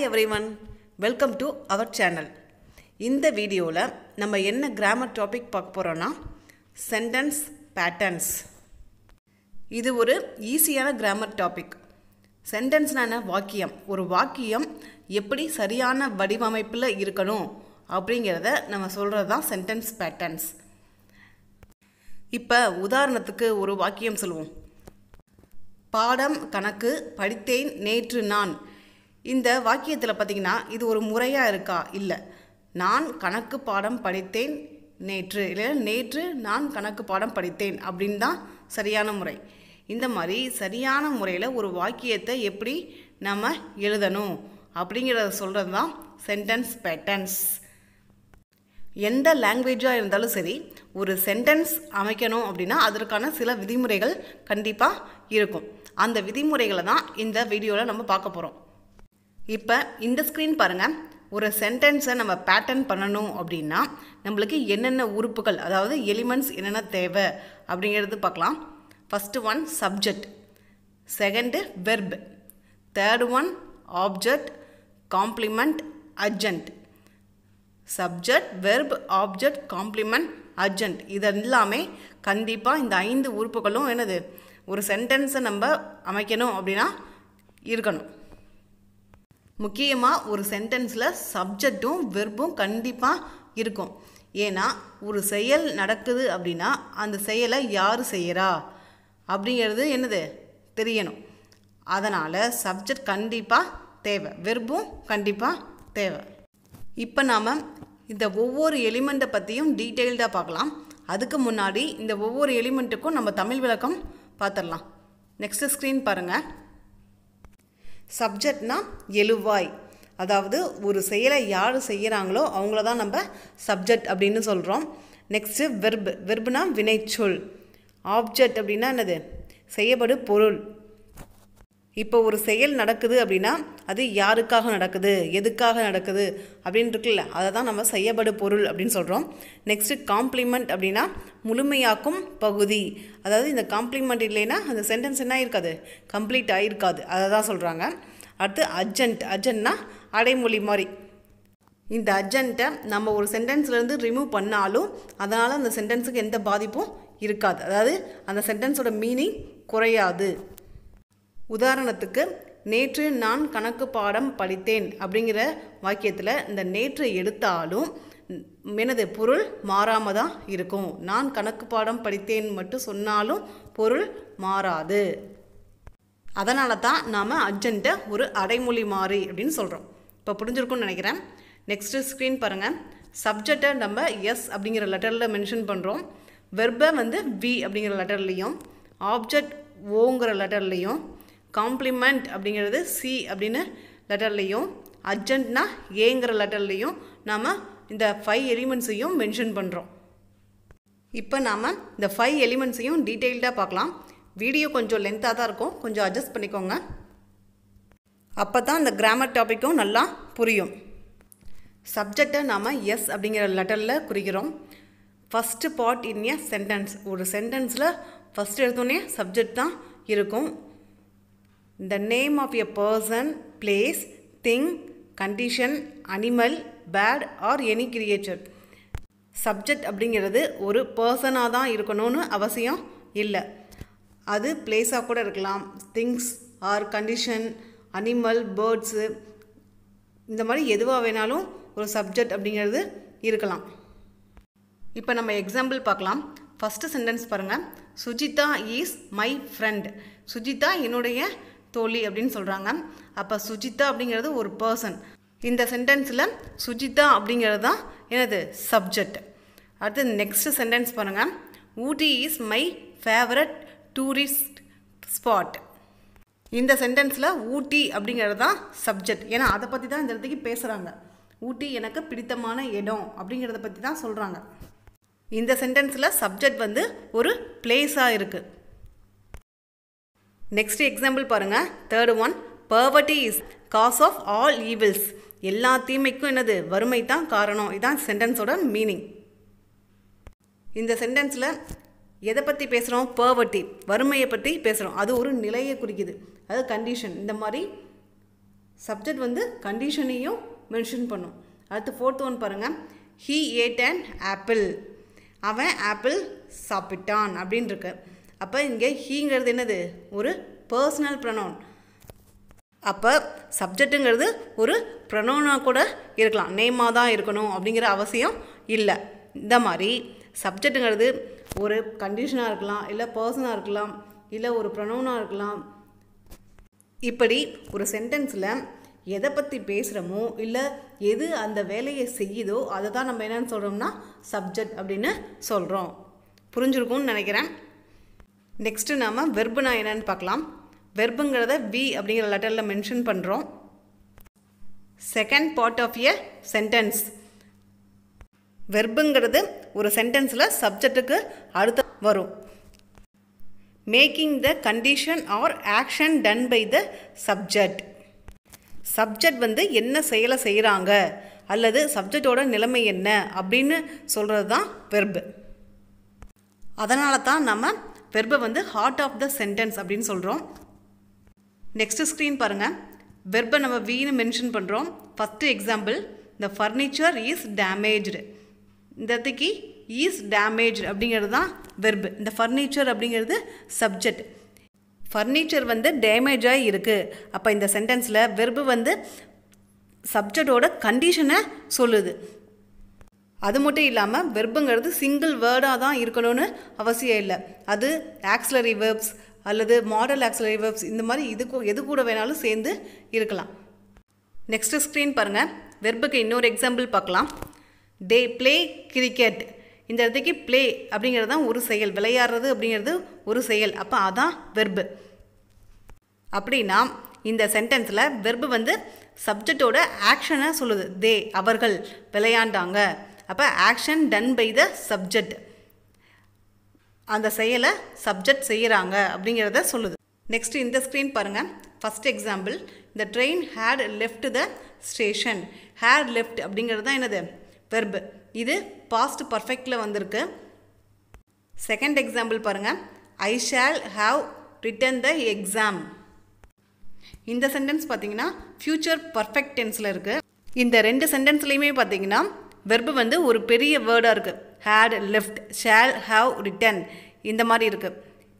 every everyone welcome to our channel இந்த வீடியோவில் நம்ம என்ன கிராமர் டாபிக் பார்க்க போகிறோன்னா சென்டென்ஸ் பேட்டர்ன்ஸ் இது ஒரு ஈஸியான கிராமர் டாபிக் சென்டென்ஸ்னா என்ன வாக்கியம் ஒரு வாக்கியம் எப்படி சரியான வடிவமைப்பில் இருக்கணும் அப்படிங்கிறத நம்ம சொல்கிறது தான் சென்டென்ஸ் பேட்டர்ன்ஸ் இப்போ உதாரணத்துக்கு ஒரு வாக்கியம் சொல்லுவோம் பாடம் கணக்கு படித்தேன் நேற்று நான் இந்த வாக்கியத்தில் பார்த்தீங்கன்னா இது ஒரு முறையாக இருக்கா இல்லை நான் கணக்கு பாடம் படித்தேன் நேற்று இல்லை நேற்று நான் கணக்கு பாடம் படித்தேன் அப்படின்னு தான் சரியான முறை இந்த மாதிரி சரியான முறையில் ஒரு வாக்கியத்தை எப்படி நம்ம எழுதணும் அப்படிங்கிறத சொல்கிறது தான் சென்டென்ஸ் பேட்டர்ன்ஸ் எந்த லாங்குவேஜாக இருந்தாலும் சரி ஒரு சென்டென்ஸ் அமைக்கணும் அப்படின்னா அதற்கான சில விதிமுறைகள் கண்டிப்பாக இருக்கும் அந்த விதிமுறைகளை தான் இந்த வீடியோவில் நம்ம பார்க்க போகிறோம் இப்போ இந்த ஸ்க்ரீன் பாருங்கள் ஒரு சென்டென்ஸை நம்ம பேட்டர்ன் பண்ணணும் அப்படின்னா நம்மளுக்கு என்னென்ன உறுப்புகள் அதாவது எலிமெண்ட்ஸ் என்னென்ன தேவை அப்படிங்கிறது பார்க்கலாம் first one subject second verb third one object complement adjunct subject verb object complement adjunct இது எல்லாமே கண்டிப்பாக இந்த ஐந்து உறுப்புகளும் என்னது ஒரு சென்டென்ஸை நம்ம அமைக்கணும் அப்படின்னா இருக்கணும் முக்கியமாக ஒரு சென்டென்ஸில் சப்ஜெக்டும் வெர்பும் கண்டிப்பாக இருக்கும் ஏன்னா ஒரு செயல் நடக்குது அப்படின்னா அந்த செயலை யார் செய்கிறா அப்படிங்கிறது என்னது தெரியணும் அதனால் சப்ஜெக்ட் கண்டிப்பாக தேவை வெர்பும் கண்டிப்பாக தேவை இப்போ நாம் இந்த ஒவ்வொரு எலிமெண்ட்டை பற்றியும் டீட்டெயில்டாக பார்க்கலாம் அதுக்கு முன்னாடி இந்த ஒவ்வொரு எலிமெண்ட்டுக்கும் நம்ம தமிழ் விளக்கம் பார்த்துடலாம் நெக்ஸ்ட் ஸ்க்ரீன் பாருங்கள் சப்ஜெக்ட்னா எழுவாய் அதாவது ஒரு செயலை யார் செய்கிறாங்களோ அவங்கள தான் நம்ம சப்ஜெக்ட் அப்படின்னு சொல்கிறோம் நெக்ஸ்ட்டு வெர்பு வெர்புனா வினைச்சொல் ஆப்ஜெக்ட் அப்படின்னா என்னது செய்யப்படு பொருள் இப்போ ஒரு செயல் நடக்குது அப்படின்னா அது யாருக்காக நடக்குது எதுக்காக நடக்குது அப்படின்னு இருக்குல்ல அதை தான் நம்ம செய்யப்படு பொருள் அப்படின்னு சொல்கிறோம் நெக்ஸ்ட்டு காம்ப்ளிமெண்ட் அப்படின்னா முழுமையாக்கும் பகுதி அதாவது இந்த காம்ப்ளிமெண்ட் இல்லைன்னா அந்த சென்டென்ஸ் என்ன இருக்காது கம்ப்ளீட் ஆகிருக்காது அதை தான் சொல்கிறாங்க அடுத்து அர்ஜென்ட் அர்ஜென்ட்னா அடைமொழி மாதிரி இந்த அர்ஜென்ட்டை நம்ம ஒரு சென்டென்ஸ்லேருந்து ரிமூவ் பண்ணாலும் அதனால் அந்த சென்டென்ஸுக்கு எந்த பாதிப்பும் இருக்காது அதாவது அந்த சென்டென்ஸோட மீனிங் குறையாது உதாரணத்துக்கு நேற்று நான் கணக்கு பாடம் படித்தேன் அப்படிங்கிற வாக்கியத்தில் இந்த நேற்று எடுத்தாலும் எனது பொருள் மாறாமல் தான் இருக்கும் நான் கணக்கு பாடம் படித்தேன் மட்டும் சொன்னாலும் பொருள் மாறாது அதனால தான் நாம் அர்ஜென்ட்டை ஒரு அடைமொழி மாறி அப்படின்னு சொல்கிறோம் இப்போ புரிஞ்சிருக்கும்னு நினைக்கிறேன் நெக்ஸ்ட்டு ஸ்க்ரீன் பாருங்கள் சப்ஜெக்டை நம்ம எஸ் அப்படிங்கிற லெட்டரில் மென்ஷன் பண்ணுறோம் வெர்பை வந்து வி அப்படிங்கிற லெட்டர்லேயும் ஆப்ஜெக்ட் ஓங்கிற லெட்டர்லேயும் காம்ப்ளிமெண்ட் அப்படிங்கிறது சி அப்படின்னு லெட்டர்லேயும் அர்ஜென்ட்னா ஏங்கிற லெட்டர்லேயும் நாம் இந்த ஃபைவ் எலிமெண்ட்ஸையும் மென்ஷன் பண்ணுறோம் இப்போ நாம் இந்த ஃபைவ் எலிமெண்ட்ஸையும் டீட்டெயில்டாக பார்க்கலாம் வீடியோ கொஞ்சம் லென்த்தாக தான் இருக்கும் கொஞ்சம் அட்ஜஸ்ட் பண்ணிக்கோங்க அப்போ தான் இந்த கிராமர் டாப்பிக்கும் நல்லா புரியும் சப்ஜெக்டை நாம் எஸ் அப்படிங்கிற லெட்டரில் குறிக்கிறோம் first part in a sentence ஒரு சென்டென்ஸில் ஃபஸ்ட் எடுத்தோடனே சப்ஜெக்ட் தான் இருக்கும் the name of a person place thing condition animal bird or any creature subject அப்படிங்கிறது ஒரு பர்சனாக தான் இருக்கணும்னு அவசியம் இல்லை அது பிளேஸாக கூட இருக்கலாம் things or condition animal birds இந்த மாதிரி எதுவாக வேணாலும் ஒரு சப்ஜெக்ட் அப்படிங்கிறது இருக்கலாம் இப்போ நம்ம எக்ஸாம்பிள் பார்க்கலாம் ஃபஸ்ட்டு சென்டென்ஸ் பாருங்கள் Sujitha is my friend Sujitha என்னுடைய தோழி அப்படின்னு சொல்கிறாங்க அப்போ சுஜிதா அப்படிங்கிறது ஒரு பர்சன் இந்த சென்டென்ஸில் சுஜிதா அப்படிங்கிறது தான் எனது சப்ஜெக்ட் அடுத்து நெக்ஸ்ட் சென்டென்ஸ் பாருங்கள் Ooty is my favourite tourist spot இந்த சென்டென்ஸில் ஊட்டி அப்படிங்கிறது தான் சப்ஜெக்ட் ஏன்னா அதை பற்றி தான் இந்த இடத்துக்கு பேசுகிறாங்க ஊட்டி எனக்கு பிடித்தமான இடம் அப்படிங்கிறத பற்றி தான் சொல்கிறாங்க இந்த சென்டென்ஸில் சப்ஜெக்ட் வந்து ஒரு பிளேஸாக இருக்குது நெக்ஸ்ட் எக்ஸாம்பிள் பாருங்கள் third one poverty is cause of all evils எல்லா தீமைக்கும் என்னது வறுமை தான் காரணம் இதுதான் சென்டென்ஸோட மீனிங் இந்த சென்டென்ஸில் எதை பற்றி பேசுகிறோம் பர்வட்டி வறுமையை பற்றி பேசுகிறோம் அது ஒரு நிலையை குறிக்குது அது கண்டிஷன் இந்த மாதிரி சப்ஜெக்ட் வந்து கண்டிஷனையும் மென்ஷன் பண்ணும் அடுத்து ஃபோர்த் ஒன் பாருங்கள் ஹீ ஏட் அண்ட் ஆப்பிள் அவன் ஆப்பிள் சாப்பிட்டான் அப்படின்னு இருக்கு அப்போ இங்கே ஹீங்கிறது என்னது ஒரு பர்சனல் ப்ரனவுன் அப்போ சப்ஜெக்ட்டுங்கிறது ஒரு ப்ரனோனாக கூட இருக்கலாம் நேமாக தான் இருக்கணும் அப்படிங்கிற அவசியம் இல்லை இந்த மாதிரி சப்ஜெக்ட்டுங்கிறது ஒரு கண்டிஷனாக இருக்கலாம் இல்லை பர்சனாக இருக்கலாம் இல்லை ஒரு ப்ரனோனாக இருக்கலாம் இப்படி ஒரு சென்டென்ஸில் எதை பற்றி பேசுகிறோமோ இல்லை எது அந்த வேலையை செய்யுதோ அதை தான் நம்ம என்னென்னு சொல்கிறோம்னா சப்ஜெக்ட் அப்படின்னு சொல்கிறோம் புரிஞ்சிருக்கும்னு நினைக்கிறேன் நெக்ஸ்ட்டு நாம் வெர்புனா என்னன்னு பார்க்கலாம் வெர்புங்கிறத வி அப்படிங்கிற லெட்டரில் மென்ஷன் பண்ணுறோம் second part of a sentence வெர்புங்கிறது ஒரு சென்டென்ஸில் சப்ஜெக்ட்டுக்கு அடுத்த வரும் making the condition or action done by the subject subject வந்து என்ன செயலை செய்கிறாங்க அல்லது சப்ஜெக்டோட நிலைமை என்ன அப்படின்னு சொல்கிறது தான் வெர்பு அதனால தான் நம்ம வெர்பை வந்து ஹார்ட் ஆஃப் த சென்டென்ஸ் அப்படின்னு சொல்கிறோம் நெக்ஸ்ட் ஸ்க்ரீன் பாருங்கள் வெர்பை நம்ம வீன்னு மென்ஷன் பண்ணுறோம் first example the furniture is damaged இந்த இடத்துக்கு ஈஸ் டேமேஜ் அப்படிங்கிறது தான் வெர்பு இந்த ஃபர்னிச்சர் அப்படிங்கிறது சப்ஜெக்ட் ஃபர்னிச்சர் வந்து டேமேஜாக இருக்குது அப்போ இந்த சென்டென்ஸில் வெர்பு வந்து சப்ஜெக்டோட கண்டிஷனை சொல்லுது அது மட்டும் இல்லாமல் வெர்புங்கிறது சிங்கிள் வேர்டாக தான் இருக்கணும்னு அவசியம் இல்லை அது ஆக்ஸலரி வெர்ப்ஸ் அல்லது மாடல் ஆக்ஸலரி வெர்ப்ஸ் இந்த மாதிரி இது கூ- எது கூட வேணாலும் சேர்ந்து இருக்கலாம் நெக்ஸ்ட் ஸ்க்ரீன் பாருங்கள் வெர்புக்கு இன்னொரு எக்ஸாம்பிள் பார்க்கலாம் தே ப்ளே கிரிக்கெட் இந்த இடத்துக்கு ப்ளே அப்படிங்கிறது தான் ஒரு செயல் விளையாடுறது அப்படிங்கிறது ஒரு செயல் அப்போ அதான் வெர்பு அப்படின்னா இந்த சென்டென்ஸில் வெர்பு வந்து சப்ஜெக்டோட ஆக்ஷனை சொல்லுது தே அவர்கள் விளையாண்டாங்க அப்போ action done by the subject அந்த செயலை சப்ஜெக்ட் செய்கிறாங்க அப்படிங்கிறத சொல்லுது நெக்ஸ்ட் இந்த ஸ்க்ரீன் பாருங்கள் ஃபஸ்ட் எக்ஸாம்பிள் இந்த train had left the station had left அப்படிங்கிறது தான் என்னது வெர்பு இது பாஸ்ட் பர்ஃபெக்டில் வந்திருக்கு செகண்ட் எக்ஸாம்பிள் பாருங்கள் I shall have written the exam இந்த சென்டென்ஸ் பார்த்தீங்கன்னா ஃப்யூச்சர் பர்ஃபெக்ட் டென்ஸில் இருக்குது இந்த ரெண்டு சென்டென்ஸ்லையுமே பார்த்தீங்கன்னா வெர்பு வந்து ஒரு பெரிய வேர்டாக இருக்குது had left shall have written இந்த மாதிரி இருக்குது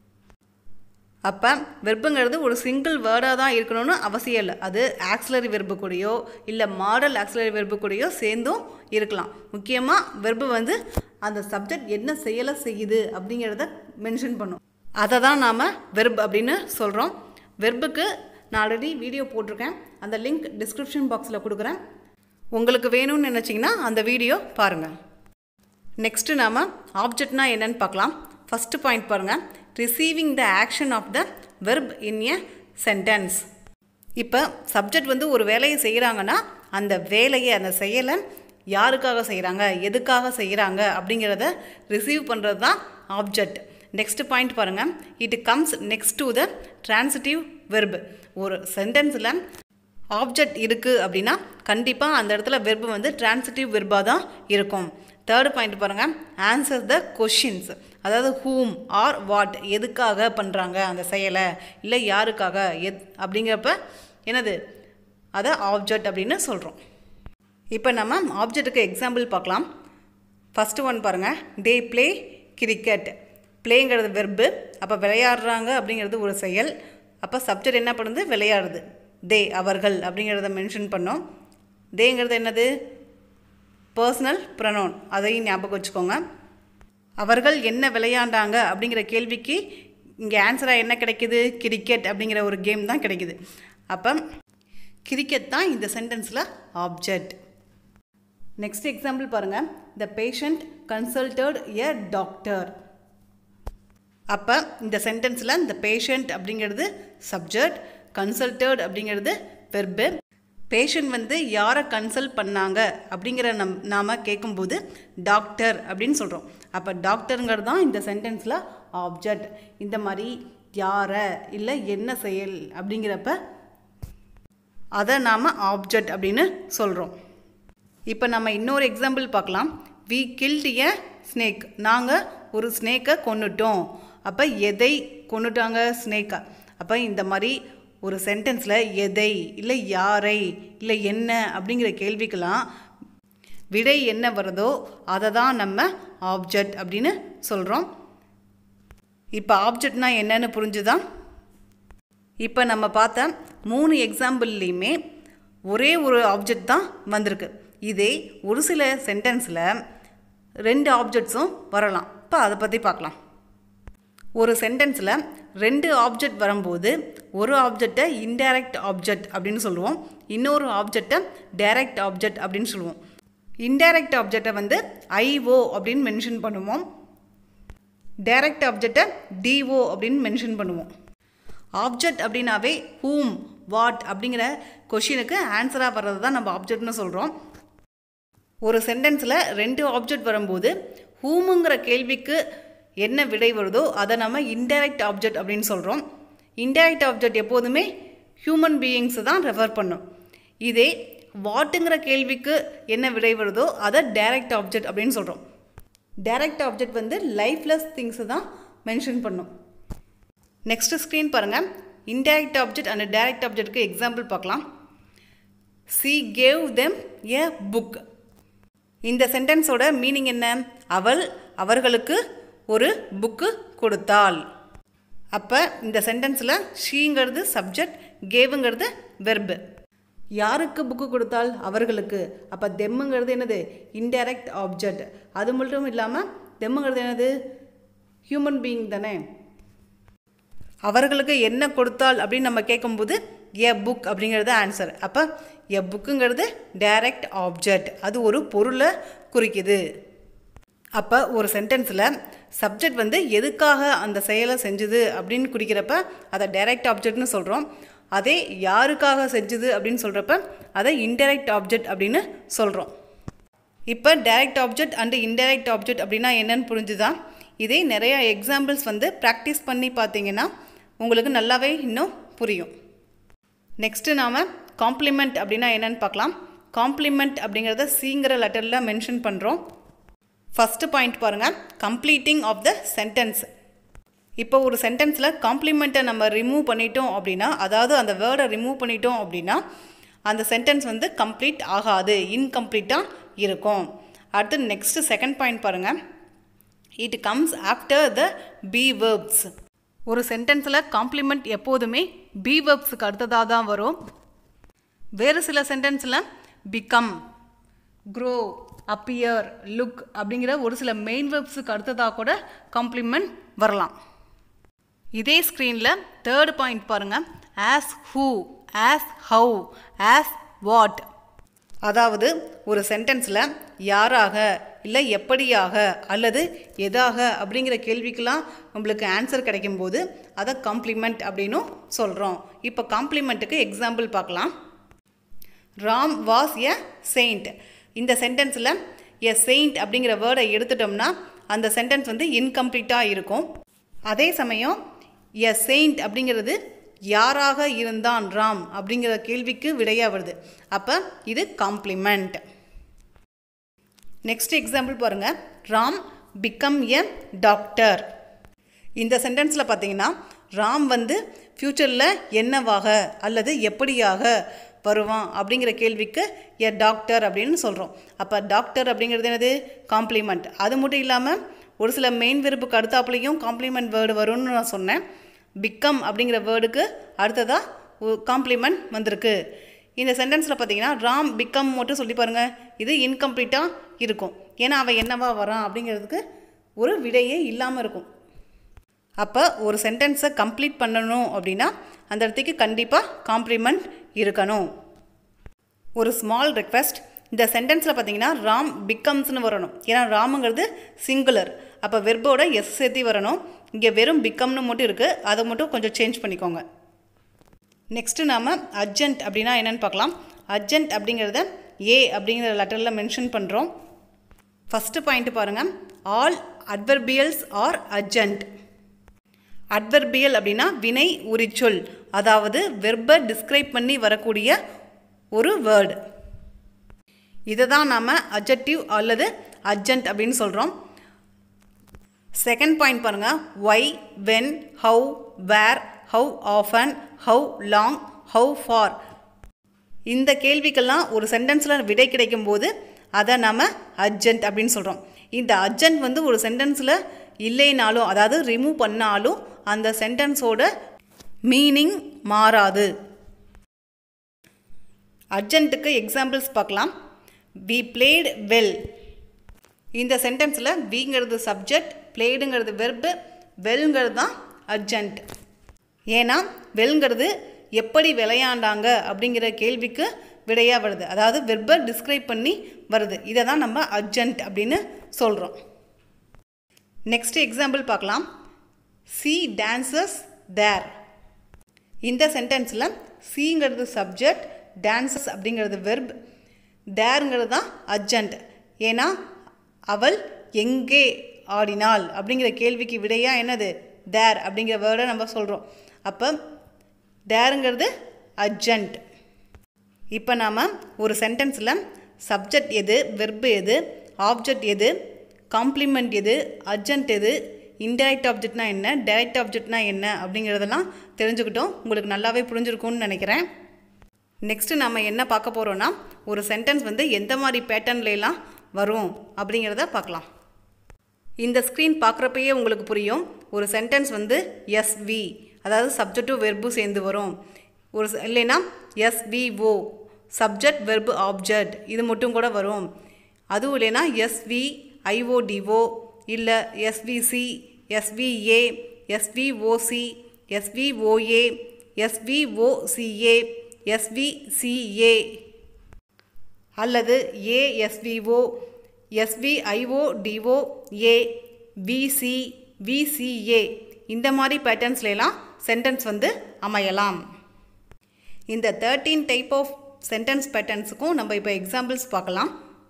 அப்போ வெர்புங்கிறது ஒரு சிங்கிள் வேர்டாக தான் இருக்கணும்னு அவசியம் இல்லை அது ஆக்ஸலரி வெர்பு கூடயோ இல்லை மாடல் ஆக்ஸலரி வெர்பு கூடயோ சேர்ந்தும் இருக்கலாம் முக்கியமாக வெர்பு வந்து அந்த சப்ஜெக்ட் என்ன செயலை செய்யுது அப்படிங்கிறத மென்ஷன் பண்ணும் அதை தான் நாம் வெர்ப் அப்படின்னு சொல்கிறோம் வெர்புக்கு நான் ஆல்ரெடி வீடியோ போட்டிருக்கேன் அந்த லிங்க் டிஸ்கிரிப்ஷன் பாக்ஸில் கொடுக்குறேன் உங்களுக்கு வேணும்னு நினச்சிங்கன்னா அந்த வீடியோ பாருங்கள் நெக்ஸ்ட்டு நாம் ஆப்ஜெக்ட்னா என்னன்னு பார்க்கலாம் ஃபஸ்ட்டு பாயிண்ட் பாருங்கள் receiving the action of the verb in a sentence இப்போ சப்ஜெக்ட் வந்து ஒரு வேலையை செய்கிறாங்கன்னா அந்த வேலையை அந்த செயலை யாருக்காக செய்கிறாங்க எதுக்காக செய்கிறாங்க அப்படிங்கிறத ரிசீவ் பண்ணுறது தான் ஆப்ஜெக்ட் நெக்ஸ்ட் பாயிண்ட் பாருங்கள் it comes next to the transitive verb ஒரு சென்டென்ஸில் ஆப்ஜெக்ட் இருக்குது அப்படின்னா கண்டிப்பாக அந்த இடத்துல வெர்பு வந்து ட்ரான்சிட்டிவ் வெர்பாக தான் இருக்கும் தேர்ட் பாயிண்ட் பாருங்கள் ஆன்சர் த கொஷின்ஸ் அதாவது ஹூம் ஆர் வாட் எதுக்காக பண்ணுறாங்க அந்த செயலை இல்லை யாருக்காக எத் அப்படிங்கிறப்ப என்னது அதை ஆப்ஜெக்ட் அப்படின்னு சொல்கிறோம் இப்போ நம்ம ஆப்ஜெக்ட்டுக்கு எக்ஸாம்பிள் பார்க்கலாம் ஃபஸ்ட்டு ஒன் பாருங்கள் டே ப்ளே கிரிக்கெட் ப்ளேங்கிறது வெர்பு அப்போ விளையாடுறாங்க அப்படிங்கிறது ஒரு செயல் அப்போ சப்ஜெக்ட் என்ன பண்ணுது விளையாடுது தே அவர்கள் அப்படிங்கிறத மென்ஷன் பண்ணோம் தேங்கிறது என்னது பர்சனல் ப்ரனோன் அதையும் ஞாபகம் வச்சுக்கோங்க அவர்கள் என்ன விளையாண்டாங்க அப்படிங்கிற கேள்விக்கு இங்கே ஆன்சராக என்ன கிடைக்குது கிரிக்கெட் அப்படிங்கிற ஒரு கேம் தான் கிடைக்குது அப்போ கிரிக்கெட் தான் இந்த சென்டென்ஸில் ஆப்ஜெக்ட் நெக்ஸ்ட் எக்ஸாம்பிள் பாருங்கள் the patient consulted a doctor அப்போ இந்த சென்டென்ஸில் இந்த பேஷண்ட் அப்படிங்கிறது சப்ஜெக்ட் கன்சல்டட் அப்படிங்கிறது வெர்பு பேஷண்ட் வந்து யாரை கன்சல்ட் பண்ணாங்க அப்படிங்கிற நம் நாம் கேட்கும்போது டாக்டர் அப்படின்னு சொல்கிறோம் அப்போ டாக்டருங்கிறது தான் இந்த சென்டென்ஸில் ஆப்ஜெக்ட் இந்த மாதிரி யாரை இல்லை என்ன செயல் அப்படிங்கிறப்ப அதை நாம் ஆப்ஜெக்ட் அப்படின்னு சொல்கிறோம் இப்போ நம்ம இன்னொரு எக்ஸாம்பிள் பார்க்கலாம் வி கில்ட் எ ஸ்னேக் நாங்கள் ஒரு ஸ்னேக்கை கொன்னுட்டோம் அப்போ எதை கொன்னுட்டாங்க ஸ்னேக்கை அப்போ இந்த மாதிரி ஒரு சென்டென்ஸில் எதை இல்லை யாரை இல்லை என்ன அப்படிங்கிற கேள்விக்கெல்லாம் விடை என்ன வருதோ அதை தான் நம்ம ஆப்ஜெக்ட் அப்படின்னு சொல்கிறோம் இப்போ ஆப்ஜெக்ட்னா என்னன்னு புரிஞ்சுதா இப்போ நம்ம பார்த்த மூணு எக்ஸாம்பிள்லேயுமே ஒரே ஒரு ஆப்ஜெக்ட் தான் வந்திருக்கு இதே ஒரு சில சென்டென்ஸில் ரெண்டு ஆப்ஜெக்ட்ஸும் வரலாம் இப்போ அதை பற்றி பார்க்கலாம் ஒரு சென்டென்ஸில் ரெண்டு ஆப்ஜெக்ட் வரும்போது ஒரு ஆப்ஜெக்டை இன்டைரக்ட் ஆப்ஜெக்ட் அப்படின்னு சொல்லுவோம் இன்னொரு ஆப்ஜெக்டை டைரக்ட் ஆப்ஜெக்ட் அப்படின்னு சொல்லுவோம் இன்டைரக்ட் ஆப்ஜெக்டை வந்து ஐஓ அப்படின்னு மென்ஷன் பண்ணுவோம் டைரக்ட் ஆப்ஜெக்டை டிஓ அப்படின்னு மென்ஷன் பண்ணுவோம் ஆப்ஜெக்ட் அப்படின்னாவே ஹூம் வாட் அப்படிங்கிற கொஷினுக்கு ஆன்சராக வர்றது தான் நம்ம ஆப்ஜெக்ட்னு சொல்கிறோம் ஒரு சென்டென்ஸில் ரெண்டு ஆப்ஜெக்ட் வரும்போது ஹூமுங்கிற கேள்விக்கு என்ன விடை வருதோ அதை நம்ம இன்டைரக்ட் ஆப்ஜெக்ட் அப்படின்னு சொல்கிறோம் இன்டைரக்ட் ஆப்ஜெக்ட் எப்போதுமே ஹியூமன் பீயிங்ஸை தான் ரெஃபர் பண்ணும் இதே வாட்டுங்கிற கேள்விக்கு என்ன விடை வருதோ அதை டைரக்ட் ஆப்ஜெக்ட் அப்படின்னு சொல்கிறோம் டைரக்ட் ஆப்ஜெக்ட் வந்து லைஃப்லெஸ் திங்ஸை தான் மென்ஷன் பண்ணும் நெக்ஸ்ட் ஸ்க்ரீன் பாருங்கள் இன்டைரக்ட் ஆப்ஜெக்ட் அண்ட் டைரக்ட் ஆப்ஜெக்ட்க்கு எக்ஸாம்பிள் பார்க்கலாம் she gave them a book இந்த சென்டென்ஸோட மீனிங் என்ன அவள் அவர்களுக்கு ஒரு புக்கு கொடுத்தாள் அப்போ இந்த சென்டென்ஸில் ஷீங்கிறது சப்ஜெக்ட் கேவுங்கிறது வெர்பு யாருக்கு புக்கு கொடுத்தால் அவர்களுக்கு அப்போ தெம்முங்கிறது என்னது இன்டைரக்ட் ஆப்ஜெக்ட் அது மட்டும் இல்லாமல் தெம்முங்கிறது என்னது ஹியூமன் பீயிங் தானே அவர்களுக்கு என்ன கொடுத்தால் அப்படின்னு நம்ம கேட்கும்போது எ புக் அப்படிங்கிறது ஆன்சர் அப்போ எ புக்குங்கிறது டைரக்ட் ஆப்ஜெக்ட் அது ஒரு பொருளை குறிக்குது அப்போ ஒரு சென்டென்ஸில் சப்ஜெக்ட் வந்து எதுக்காக அந்த செயலை செஞ்சுது அப்படின்னு குறிக்கிறப்ப அதை டைரக்ட் ஆப்ஜெக்ட்னு சொல்கிறோம் அதே யாருக்காக செஞ்சுது அப்படின்னு சொல்கிறப்ப அதை இன்டைரக்ட் ஆப்ஜெக்ட் அப்படின்னு சொல்கிறோம் இப்போ direct object and indirect object அப்படின்னா என்னன்னு புரிஞ்சுதான் இதே நிறைய எக்ஸாம்பிள்ஸ் வந்து ப்ராக்டிஸ் பண்ணி பார்த்தீங்கன்னா உங்களுக்கு நல்லாவே இன்னும் புரியும் நெக்ஸ்ட்டு நாம் காம்ப்ளிமெண்ட் அப்படின்னா என்னன்னு பார்க்கலாம் காம்ப்ளிமெண்ட் அப்படிங்கிறத சிங்கிற லெட்டரில் மென்ஷன் பண்ணுறோம் ஃபஸ்ட்டு பாயிண்ட் பாருங்கள் கம்ப்ளீட்டிங் ஆஃப் த சென்டென்ஸ் இப்போ ஒரு சென்டென்ஸில் காம்ப்ளிமெண்ட்டை நம்ம ரிமூவ் பண்ணிட்டோம் அப்படின்னா அதாவது அந்த வேர்டை ரிமூவ் பண்ணிட்டோம் அப்படின்னா அந்த சென்டென்ஸ் வந்து கம்ப்ளீட் ஆகாது இன்கம்ப்ளீட்டாக இருக்கும் அடுத்து நெக்ஸ்ட்டு செகண்ட் பாயிண்ட் பாருங்கள் it comes after the be verbs ஒரு சென்டென்ஸில் காம்ப்ளிமெண்ட் எப்போதுமே பி வேர்ப்ஸுக்கு அடுத்ததாக தான் வரும் வேறு சில சென்டென்ஸில் பிகம் க்ரோ அப்பியர் லுக் அப்படிங்கிற ஒரு சில மெயின் வேர்ப்ஸுக்கு அடுத்ததாக கூட காம்ப்ளிமெண்ட் வரலாம் இதே ஸ்க்ரீனில் தேர்ட் பாயிண்ட் பாருங்கள் as who as how as what அதாவது ஒரு சென்டென்ஸில் யாராக இல்லை எப்படியாக அல்லது எதாக அப்படிங்கிற கேள்விக்கெல்லாம் நம்மளுக்கு ஆன்சர் கிடைக்கும்போது அதை காம்ப்ளிமெண்ட் அப்படின்னும் சொல்கிறோம் இப்போ காம்ப்ளிமெண்ட்டுக்கு எக்ஸாம்பிள் பார்க்கலாம் ராம் வாஸ் எ செயிண்ட் இந்த சென்டென்ஸில் எ செயிண்ட் அப்படிங்கிற வேர்டை எடுத்துட்டோம்னா அந்த சென்டென்ஸ் வந்து இன்கம்ப்ளீட்டாக இருக்கும் அதே சமயம் எ செயிண்ட் அப்படிங்கிறது யாராக இருந்தான் ராம் அப்படிங்கிற கேள்விக்கு விடையாக வருது அப்போ இது காம்ப்ளிமெண்ட் நெக்ஸ்ட் எக்ஸாம்பிள் பாருங்கள் ராம் பிகம் எ டாக்டர் இந்த சென்டென்ஸில் பார்த்தீங்கன்னா ராம் வந்து ஃப்யூச்சரில் என்னவாக அல்லது எப்படியாக வருவான் அப்படிங்கிற கேள்விக்கு எ டாக்டர் அப்படின்னு சொல்கிறோம் அப்போ டாக்டர் அப்படிங்கிறது என்னது காம்ப்ளிமெண்ட் அது மட்டும் இல்லாமல் ஒரு சில மெயின் விருப்புக்கு அடுத்தாப்புலையும் காம்ப்ளிமெண்ட் வேர்டு வரும்னு நான் சொன்னேன் பிகம் அப்படிங்கிற வேர்டுக்கு அடுத்ததாக காம்ப்ளிமெண்ட் வந்திருக்கு இந்த சென்டென்ஸில் பார்த்தீங்கன்னா ராம் பிகம் மட்டும் சொல்லி பாருங்கள் இது இன்கம்ப்ளீட்டாக இருக்கும் ஏன்னா அவன் என்னவா வரான் அப்படிங்கிறதுக்கு ஒரு விடையே இல்லாமல் இருக்கும் அப்போ ஒரு சென்டென்ஸை கம்ப்ளீட் பண்ணணும் அப்படின்னா அந்த இடத்துக்கு கண்டிப்பாக காம்ப்ளிமெண்ட் இருக்கணும் ஒரு ஸ்மால் ரெக்வெஸ்ட் இந்த சென்டென்ஸில் பார்த்தீங்கன்னா ராம் பிகம்ஸ்னு வரணும் ஏன்னா ராமுங்கிறது சிங்குலர் அப்போ வெர்போட எஸ் சேர்த்தி வரணும் இங்கே வெறும் பிகம்னு மட்டும் இருக்குது அதை மட்டும் கொஞ்சம் சேஞ்ச் பண்ணிக்கோங்க நெக்ஸ்ட்டு நாம் அர்ஜென்ட் அப்படின்னா என்னென்னு பார்க்கலாம் அர்ஜென்ட் அப்படிங்கிறத ஏ அப்படிங்கிற லெட்டரில் மென்ஷன் பண்ணுறோம் ஃபஸ்ட்டு பாயிண்ட் பாருங்கள் all adverbials are adjunct adverbial அப்படின்னா வினை உரிச்சொல் அதாவது வெர்பை டிஸ்கிரைப் பண்ணி வரக்கூடிய ஒரு வேர்டு இதை தான் நாம் அட்ஜெக்டிவ் அல்லது அர்ஜென்ட் அப்படின்னு சொல்கிறோம் செகண்ட் பாயிண்ட் பாருங்கள் why when how where how often how long how far இந்த கேள்விக்கெல்லாம் ஒரு சென்டென்ஸில் விடை கிடைக்கும் போது அதை நம்ம அர்ஜென்ட் அப்படின்னு சொல்கிறோம் இந்த அர்ஜென்ட் வந்து ஒரு சென்டென்ஸில் இல்லைனாலும் அதாவது ரிமூவ் பண்ணாலும் அந்த சென்டென்ஸோட மீனிங் மாறாது அர்ஜென்ட்டுக்கு எக்ஸாம்பிள்ஸ் பார்க்கலாம் வி பிளேட் வெல் இந்த சென்டென்ஸில் விங்கிறது சப்ஜெக்ட் பிளேடுங்கிறது வெர்பு வெல்ங்கிறது தான் அர்ஜென்ட் ஏன்னா வெல்ங்கிறது எப்படி விளையாண்டாங்க அப்படிங்கிற கேள்விக்கு விடையாக வருது அதாவது வெர்பை டிஸ்கிரைப் பண்ணி வருது இதை தான் நம்ம அர்ஜென்ட் அப்படின்னு சொல்கிறோம் நெக்ஸ்ட் எக்ஸாம்பிள் பார்க்கலாம் சி டான்சஸ் தேர் இந்த சென்டென்ஸில் சிங்கிறது சப்ஜெக்ட் டான்சஸ் அப்படிங்கிறது வெர்ப் தேருங்கிறது தான் அர்ஜென்ட் ஏன்னா அவள் எங்கே ஆடினாள் அப்படிங்கிற கேள்விக்கு விடையாக என்னது தேர் அப்படிங்கிற வேர்டை நம்ம சொல்கிறோம் அப்போ தேருங்கிறது அர்ஜென்ட் இப்போ நாம் ஒரு சென்டென்ஸில் சப்ஜெக்ட் எது வெர்பு எது ஆப்ஜெக்ட் எது காம்ப்ளிமெண்ட் எது அர்ஜென்ட் எது இன்டைரக்ட் ஆப்ஜெக்ட்னா என்ன டைரக்ட் ஆப்ஜெக்ட்னா என்ன அப்படிங்கிறதெல்லாம் தெரிஞ்சுக்கிட்டோம் உங்களுக்கு நல்லாவே புரிஞ்சிருக்கும்னு நினைக்கிறேன் நெக்ஸ்ட்டு நம்ம என்ன பார்க்க போகிறோன்னா ஒரு சென்டென்ஸ் வந்து எந்த மாதிரி பேட்டர்ன்லாம் வரும் அப்படிங்கிறத பார்க்கலாம் இந்த ஸ்க்ரீன் பார்க்குறப்பயே உங்களுக்கு புரியும் ஒரு சென்டென்ஸ் வந்து எஸ்வி அதாவது சப்ஜெக்டும் வெர்பு சேர்ந்து வரும் ஒரு ச- இல்லைன்னா எஸ்விஓ சப்ஜெக்ட் வெர்பு ஆப்ஜெக்ட் இது மட்டும் கூட வரும் அதுவும் இல்லைன்னா எஸ்வி ஐஓடிஓ இல்லை SVC SVA SVOC SVOA SVOCA SVCA அல்லது ASVO எஸ்விஐஓ DO A VC VCA இந்த மாதிரி பேட்டர்ன்ஸ்லாம் சென்டென்ஸ் வந்து அமையலாம் இந்த தேர்ட்டீன் டைப் ஆஃப் சென்டென்ஸ் பேட்டர்ன்ஸுக்கும் நம்ம இப்போ எக்ஸாம்பிள்ஸ் பார்க்கலாம்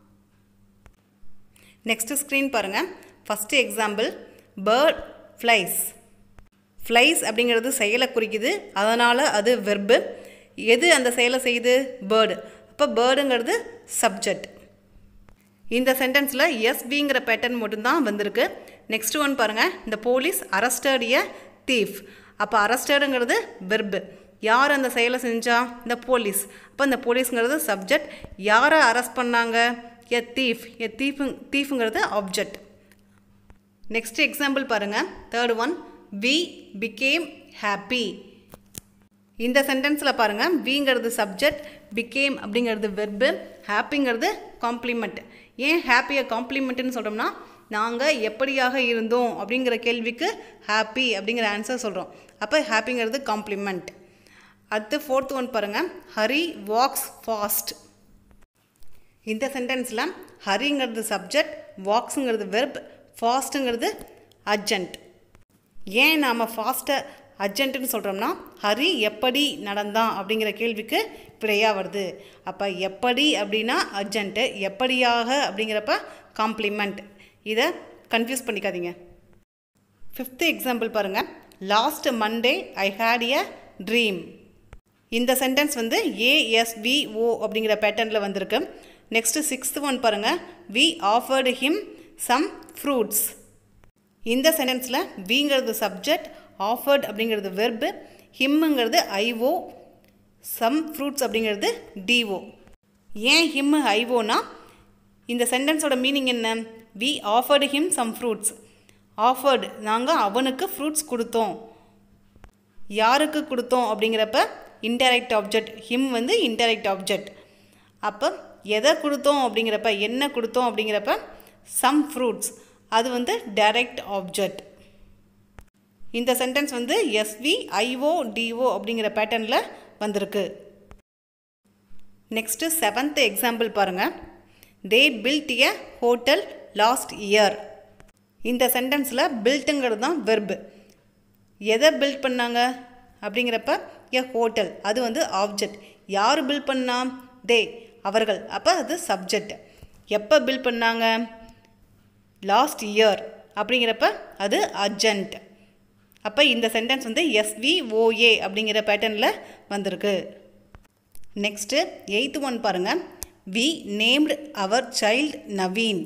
நெக்ஸ்ட் ஸ்க்ரீன் பாருங்கள் first example bird flies flies அப்படிங்கிறது செயலை குறிக்குது அதனால் அது வெர்பு எது அந்த செயலை செய்யுது பேர்டு அப்போ பேர்டுங்கிறது சப்ஜெக்ட் இந்த சென்டென்ஸில் எஸ்பிங்கிற பேட்டர்ன் மட்டும்தான் வந்திருக்கு நெக்ஸ்ட் ஒன் பாருங்கள் இந்த போலீஸ் அரஸ்டட் எ தீஃப் அப்போ அரஸ்டடுங்கிறது வெர்பு யார் அந்த செயலை செஞ்சா இந்த போலீஸ் அப்போ இந்த போலீஸ்ங்கிறது சப்ஜெக்ட் யாரை அரெஸ்ட் பண்ணாங்க எ தீஃப் எ தீஃபு தீஃபுங்கிறது ஆப்ஜெக்ட் நெக்ஸ்ட் எக்ஸாம்பிள் பாருங்கள் third one we became happy இந்த சென்டென்ஸில் பாருங்கள் விங்கிறது சப்ஜெக்ட் பிகேம் அப்படிங்கிறது வெர்பு ஹாப்பிங்கிறது காம்ப்ளிமெண்ட் ஏன் ஹாப்பியை காம்ப்ளிமெண்ட்டுன்னு சொல்கிறோம்னா நாங்கள் எப்படியாக இருந்தோம் அப்படிங்கிற கேள்விக்கு ஹாப்பி அப்படிங்கிற ஆன்சர் சொல்கிறோம் அப்போ ஹாப்பிங்கிறது காம்ப்ளிமெண்ட் அடுத்து ஃபோர்த் ஒன் பாருங்கள் ஹரி வாக்ஸ் ஃபாஸ்ட் இந்த சென்டென்ஸில் ஹரிங்கிறது சப்ஜெக்ட் வாக்ஸுங்கிறது வெர்ப் ஃபாஸ்ட்டுங்கிறது அர்ஜென்ட் ஏன் நாம் ஃபாஸ்ட்டை அர்ஜென்ட்டுன்னு சொல்கிறோம்னா ஹரி எப்படி நடந்தான் அப்படிங்கிற கேள்விக்கு விடையாக வருது அப்போ எப்படி அப்படின்னா அர்ஜென்ட்டு எப்படியாக அப்படிங்கிறப்ப காம்ப்ளிமெண்ட் இதை கன்ஃபியூஸ் பண்ணிக்காதீங்க ஃபிஃப்த்து எக்ஸாம்பிள் பாருங்கள் last Monday I had a dream இந்த சென்டென்ஸ் வந்து ஏஎஸ்விஓ அப்படிங்கிற பேட்டர்னில் வந்திருக்கு நெக்ஸ்ட்டு சிக்ஸ்த் ஒன் பாருங்கள் we offered him some fruits இந்த சென்டென்ஸில் விங்கிறது சப்ஜெக்ட் ஆஃபர்ட் அப்படிங்கிறது வெர்பு ஹிம்முங்கிறது ஐஓ சம் ஃப்ரூட்ஸ் அப்படிங்கிறது டிஓ ஏன் ஹிம் ஐஓனா இந்த சென்டென்ஸோட மீனிங் என்ன we offered him some fruits offered நாங்கள் அவனுக்கு ஃப்ரூட்ஸ் கொடுத்தோம் யாருக்கு கொடுத்தோம் அப்படிங்கிறப்ப இன்டைரக்ட் ஆப்ஜெக்ட் ஹிம் வந்து இன்டைரக்ட் ஆப்ஜெக்ட் அப்போ எதை கொடுத்தோம் அப்படிங்கிறப்ப என்ன கொடுத்தோம் அப்படிங்கிறப்ப சம் ஃப்ரூட்ஸ் அது வந்து டைரக்ட் ஆப்ஜெக்ட் இந்த சென்டென்ஸ் வந்து எஸ்வி ஐஓ டிஓ அப்படிங்கிற பேட்டர்னில் வந்திருக்கு நெக்ஸ்ட்டு செவன்த் எக்ஸாம்பிள் பாருங்கள் they built a hotel last year இந்த சென்டென்ஸில் பில்ட்டுங்கிறது தான் வெர்பு எதை பில்ட் பண்ணாங்க அப்படிங்கிறப்ப எ ஹோட்டல் அது வந்து ஆப்ஜெக்ட் யார் பில்ட் பண்ணா தே அவர்கள் அப்போ அது சப்ஜெக்ட் எப்போ பில்ட் பண்ணாங்க லாஸ்ட் இயர் அப்படிங்கிறப்ப அது அர்ஜென்ட் அப்போ இந்த சென்டென்ஸ் வந்து எஸ்விஓஏ அப்படிங்கிற பேட்டர்னில் வந்திருக்கு நெக்ஸ்ட்டு எயித்து ஒன் பாருங்கள் we named our child Naveen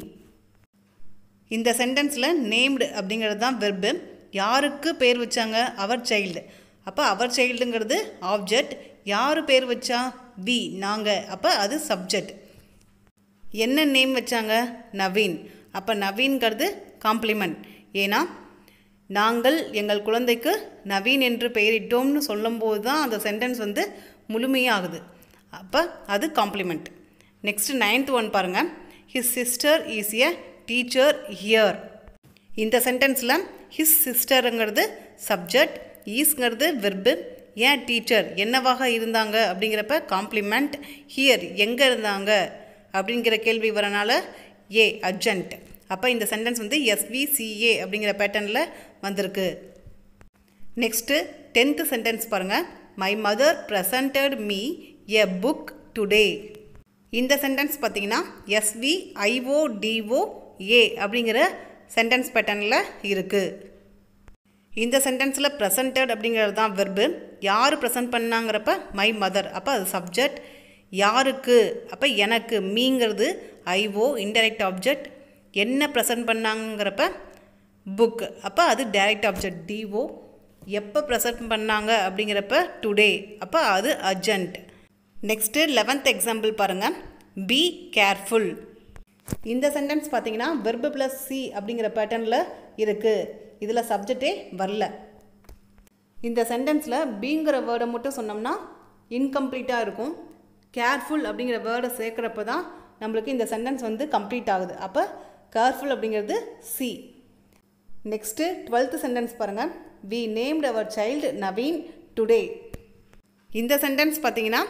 இந்த சென்டென்ஸில் நேம்டு அப்படிங்கிறது தான் வெர்பு யாருக்கு பேர் வச்சாங்க அவர் சைல்டு அப்போ அவர் சைல்டுங்கிறது ஆப்ஜெக்ட் யார் பேர் வச்சா வி நாங்கள் அப்போ அது சப்ஜெக்ட் என்ன நேம் வச்சாங்க நவீன் அப்போ நவீன்கிறது காம்ப்ளிமெண்ட் ஏன்னா நாங்கள் எங்கள் குழந்தைக்கு நவீன் என்று பெயரிட்டோம்னு சொல்லும்போது தான் அந்த சென்டென்ஸ் வந்து முழுமையாகுது அப்போ அது காம்ப்ளிமெண்ட் நெக்ஸ்ட் நைன்த் ஒன் பாருங்கள் his sister is a teacher here இந்த சென்டென்ஸில் ஹிஸ் சிஸ்டருங்கிறது சப்ஜெக்ட் ஈஸ்ங்கிறது வெர்பு ஏன் டீச்சர் என்னவாக இருந்தாங்க அப்படிங்கிறப்ப காம்ப்ளிமெண்ட் ஹியர் எங்கே இருந்தாங்க அப்படிங்கிற கேள்வி வரனால ஏ அர்ஜென்ட் அப்போ இந்த சென்டென்ஸ் வந்து எஸ்விசிஏ அப்படிங்கிற பேட்டர்னில் வந்திருக்கு நெக்ஸ்ட்டு டென்த்து சென்டென்ஸ் பாருங்கள் my mother presented me a book today இந்த சென்டென்ஸ் பார்த்தீங்கன்னா எஸ்வி ஐஓ டிஓ ஏ அப்படிங்கிற சென்டென்ஸ் பேட்டர்னில் இருக்குது இந்த சென்டென்ஸில் ப்ரெசன்டட் அப்படிங்கிறது தான் வெர்பு யார் ப்ரெசன்ட் பண்ணாங்கிறப்ப மை மதர் அப்போ அது சப்ஜெக்ட் யாருக்கு அப்போ எனக்கு மீங்கிறது ஐஓ இன்டைரக்ட் ஆப்ஜெக்ட் என்ன ப்ரெசன்ட் பண்ணாங்கிறப்ப புக் அப்போ அது டைரக்ட் ஆப்ஜெக்ட் டிஓ எப்போ ப்ரெசன்ட் பண்ணாங்க அப்படிங்கிறப்ப டுடே அப்போ அது அர்ஜென்ட் நெக்ஸ்ட்டு லெவன்த் எக்ஸாம்பிள் பாருங்கள் பி கேர்ஃபுல் இந்த சென்டென்ஸ் பார்த்தீங்கன்னா வெர்பு ப்ளஸ் சி அப்படிங்கிற பேட்டர்னில் இருக்குது இதில் சப்ஜெக்டே வரல இந்த சென்டென்ஸில் பிங்கிற வேர்டை மட்டும் சொன்னோம்னா இன்கம்ப்ளீட்டாக இருக்கும் கேர்ஃபுல் அப்படிங்கிற வேர்டை சேர்க்குறப்ப தான் நம்மளுக்கு இந்த சென்டென்ஸ் வந்து கம்ப்ளீட் ஆகுது அப்போ கேர்ஃபுல் அப்படிங்கிறது சி நெக்ஸ்ட்டு டுவெல்த்து சென்டென்ஸ் பாருங்கள் we named our child Naveen today இந்த சென்டென்ஸ் பார்த்தீங்கன்னா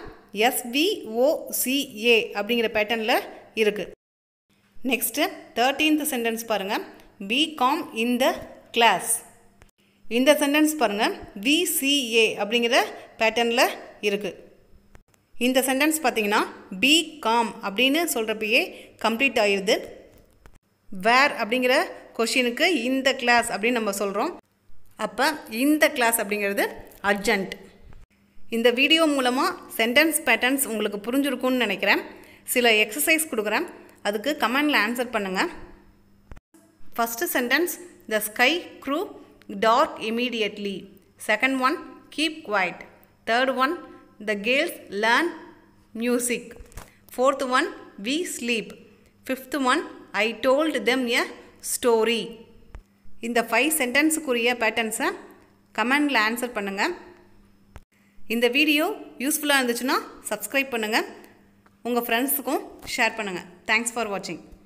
எஸ்விஓசிஏ அப்படிங்கிற பேட்டர்னில் இருக்குது நெக்ஸ்ட்டு தேர்ட்டீன்த் சென்டென்ஸ் பாருங்கள் be calm in the class இந்த சென்டென்ஸ் பாருங்கள் விசிஏ அப்படிங்கிற பேட்டர்னில் இருக்குது இந்த சென்டென்ஸ் பார்த்தீங்கன்னா பி காம் அப்படின்னு சொல்கிறப்பயே கம்ப்ளீட் ஆயிடுது வேர் அப்படிங்கிற கொஷினுக்கு இந்த கிளாஸ் அப்படின்னு நம்ம சொல்கிறோம் அப்போ இந்த கிளாஸ் அப்படிங்கிறது அர்ஜென்ட் இந்த வீடியோ மூலமாக சென்டென்ஸ் பேட்டர்ன்ஸ் உங்களுக்கு புரிஞ்சிருக்கும்னு நினைக்கிறேன் சில எக்ஸசைஸ் கொடுக்குறேன் அதுக்கு கமெண்டில் ஆன்சர் பண்ணுங்கள் first sentence the sky grew dark immediately second one keep quiet third one the girls learn music fourth one we sleep fifth one I told them a story இந்த five சென்டென்ஸுக்குரிய பேட்டர்ன்ஸை கமெண்டில் answer பண்ணுங்கள் இந்த video யூஸ்ஃபுல்லாக இருந்துச்சுன்னா subscribe பண்ணுங்கள் உங்கள் ஃப்ரெண்ட்ஸுக்கும் ஷேர் பண்ணுங்கள் தேங்க்ஸ் ஃபார் வாட்சிங்